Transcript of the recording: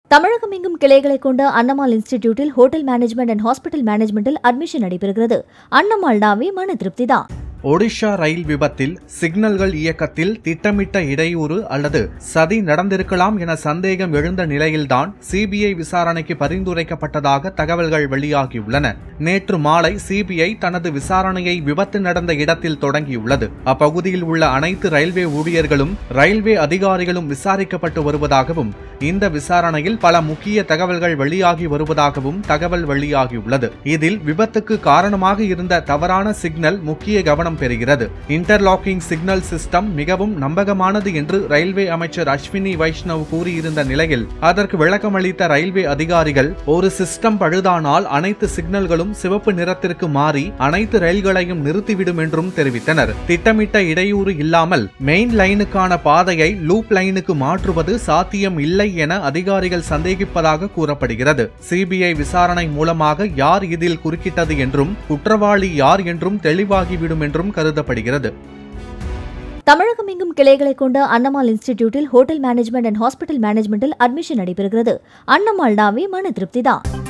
தமிழகம் எங்கும் கிளைகளை கொண்ட அன்னமால் இன்ஸ்டிடியூட்டில் ஹோட்டல் மேனேஜ்மெண்ட் அண்ட் ஹாஸ்பிட்டல் மேனேஜ்மெண்டில் அட்மிஷன் நடைபெறுகிறது அன்னமால் நாவே மன திருப்திதான் ஒடிஷா ரயில் விபத்தில் சிக்னல்கள் இயக்கத்தில் திட்டமிட்ட இடையூறு அல்லது சதி நடந்திருக்கலாம் என சந்தேகம் எழுந்த நிலையில்தான் சிபிஐ விசாரணைக்கு பரிந்துரைக்கப்பட்டதாக தகவல்கள் வெளியாகியுள்ளன நேற்று மாலை சிபிஐ தனது விசாரணையை விபத்து நடந்த இடத்தில் தொடங்கியுள்ளது அப்பகுதியில் உள்ள அனைத்து ரயில்வே ஊழியர்களும் ரயில்வே அதிகாரிகளும் விசாரிக்கப்பட்டு வருவதாகவும் இந்த விசாரணையில் பல முக்கிய தகவல்கள் வெளியாகி வருவதாகவும் தகவல் வெளியாகியுள்ளது இதில் விபத்துக்கு காரணமாக இருந்த தவறான சிக்னல் முக்கிய கவனம் பெறுகிறது இன்டர்லாக்கிங் சிக்னல் சிஸ்டம் மிகவும் நம்பகமானது என்று ரயில்வே அமைச்சர் அஸ்வினி வைஷ்ணவ் கூறியிருந்த நிலையில் அதற்கு விளக்கமளித்த ரயில்வே அதிகாரிகள் ஒரு சிஸ்டம் பழுதானால் அனைத்து சிக்னல்களும் சிவப்பு நிறத்திற்கு மாறி அனைத்து ரயில்களையும் நிறுத்திவிடும் என்றும் தெரிவித்தனர் திட்டமிட்ட இடையூறு இல்லாமல் மெயின் லைனுக்கான பாதையை லூப் லைனுக்கு மாற்றுவது சாத்தியம் இல்லை என அதிகாரிகள் சந்தேகிப்பதாக கூறப்படுகிறது சிபிஐ விசாரணை மூலமாக யார் இதில் குறுக்கிட்டது என்றும் குற்றவாளி யார் என்றும் தெளிவாகிவிடும் என்றும் கருதப்படுகிறது தமிழகம் எங்கும் கிளைகளை கொண்ட அன்னமால் இன்ஸ்டிடியூட்டில் ஹோட்டல் மேனேஜ்மெண்ட் அண்ட் ஹாஸ்பிட்டல் மேனேஜ்மெண்டில் அட்மிஷன் நடைபெறுகிறது அன்னமால் நாவே மன திருப்திதான்